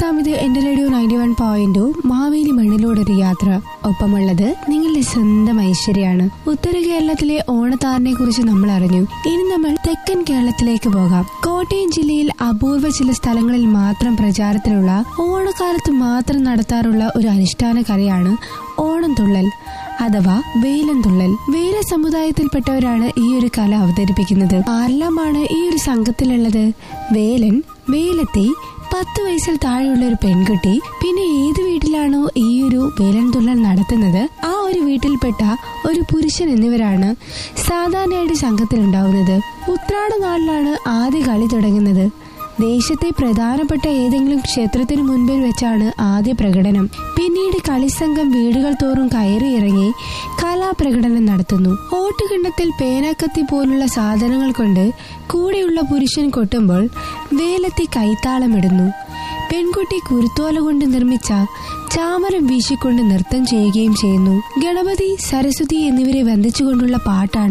കേൾക്കാം ഇത് എന്റെ radio ninety one point Maveli മണ്ണിലൂടൊരു യാത്ര ഒപ്പമുള്ളത് നിങ്ങളുടെ സ്വന്തം ഐശ്വര്യാണ് ഉത്തര കേരളത്തിലെ ഓണത്താറിനെ കുറിച്ച് നമ്മൾ അറിഞ്ഞു ഇനി നമ്മൾ തെക്കൻ കേരളത്തിലേക്ക് പോകാം കോട്ടയം ജില്ലയിൽ അപൂർവ ചില സ്ഥലങ്ങളിൽ മാത്രം പ്രചാരത്തിലുള്ള ഓണക്കാലത്ത് മാത്രം നടത്താറുള്ള ഒരു അനുഷ്ഠാന കലയാണ് ഓണം തുള്ളൽ അഥവാ വേലം തുള്ളൽ വേല സമുദായത്തിൽപ്പെട്ടവരാണ് ഈ ഒരു കല അവതരിപ്പിക്കുന്നത് ആരെല്ലാമാണ് ഈ ഒരു സംഘത്തിലുള്ളത് വേലൻ വേലത്തി പത്ത് വയസ്സിൽ താഴെയുള്ള ഒരു പെൺകുട്ടി പിന്നെ ഏത് വീട്ടിലാണോ ഈ ഒരു വേലൻ തുള്ളൽ നടത്തുന്നത് ആ ഒരു വീട്ടിൽപ്പെട്ട ഒരു പുരുഷൻ എന്നിവരാണ് സാധാരണയായിട്ട് സംഘത്തിലുണ്ടാവുന്നത് ഉത്രാട നാളിലാണ് ആദ്യ കളി തുടങ്ങുന്നത് ദേശത്തെ പ്രധാനപ്പെട്ട ഏതെങ്കിലും ക്ഷേത്രത്തിന് മുൻപിൽ വെച്ചാണ് ആദ്യ പ്രകടനം പിന്നീട് കളിസംഘം വീടുകൾ തോറും കയറി ഇറങ്ങി കലാപ്രകടനം നടത്തുന്നു ഓട്ടുകിണ്ണത്തിൽ പേനാക്കത്തി പോലുള്ള സാധനങ്ങൾ കൊണ്ട് കൂടെയുള്ള പുരുഷൻ കൊട്ടുമ്പോൾ വേലത്തി കൈത്താളമിടുന്നു പെൺകുട്ടി കുരുത്തോല കൊണ്ട് നിർമ്മിച്ച ചാമരം വീശിക്കൊണ്ട് നൃത്തം ചെയ്യുകയും ചെയ്യുന്നു ഗണപതി സരസ്വതി എന്നിവരെ വന്ദിച്ചുകൊണ്ടുള്ള പാട്ടാണ്